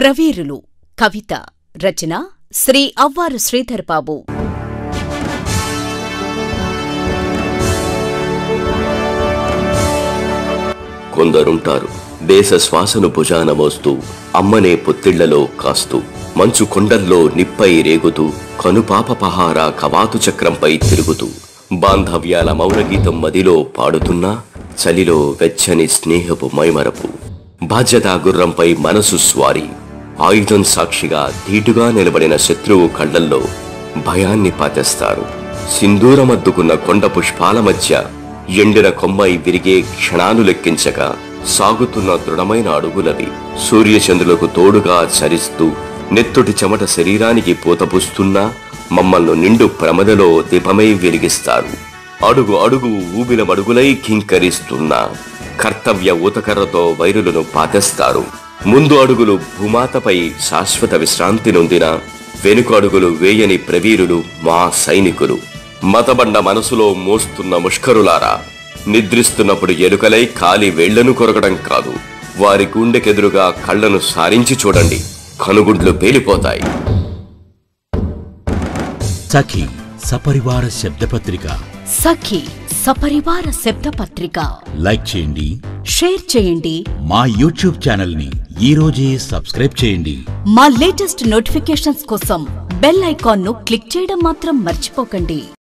ప్రవీరులు కవిత రచన శ్రీ అవ్వారు శ్రీధర్ బాబు కొందరుంటారు దేశ శ్వాసను భుజాన మోస్తూ అమ్మనే పొత్తిళ్లలో కాస్తూ మంచు కొండల్లో నిప్పై రేగుతూ కనుపాప పహార కవాతు చక్రంపై తిరుగుతూ బాంధవ్యాల మౌనగీతం మదిలో పాడుతున్నా చలిలో వెచ్చని స్నేహపు మైమరపు బాధ్యతా గుర్రంపై మనసు స్వారీ ఆయుధం సాక్షిగా ధీటుగా నిలబడిన శత్రువు కళ్ళల్లో భయాన్ని పాతేస్తారు సింధూరమద్దుకున్న కొండ పుష్పాల మధ్య ఎండిన కొమ్మై విరిగే క్షణాలు లెక్కించక సాగుతున్న దృఢమైన అడుగులవి సూర్యచంద్రులకు తోడుగా చరిస్తూ నెత్తుటి చెమట శరీరానికి పూతపుస్తున్నా మమ్మల్ని నిండు ప్రమదలో దీపమై వెలిగిస్తారు అడుగు అడుగు ఊబిల మడుగులై కింకరిస్తున్నా కర్తవ్య ఊతకర్రతో వైరులను పాతేస్తారు ముందు అడుగులు భూమాతపై శాశ్వత విశ్రాంతి నొందిన వెనుక అడుగులు వేయని ప్రవీరులు మా సైనికులు మతబండ మనసులో మోస్తున్న ముష్కరులారా నిద్రిస్తున్నప్పుడు ఎలుకలై కాలి వేళ్లను కొరకడం కాదు వారి గుండెకెదురుగా కళ్ళను సారించి చూడండి కనుగుడ్లు పేలిపోతాయి సఖి సపరివార శబ్దపత్రిక సఖి సపరివార శబ్దపత్రిక లైక్ చేయండి షేర్ చేయండి మా యూట్యూబ్ ఛానల్ ని ఈ రోజే సబ్స్క్రైబ్ చేయండి మా లేటెస్ట్ నోటిఫికేషన్స్ కోసం బెల్ ఐకాన్ ను క్లిక్ చేయడం మాత్రం మర్చిపోకండి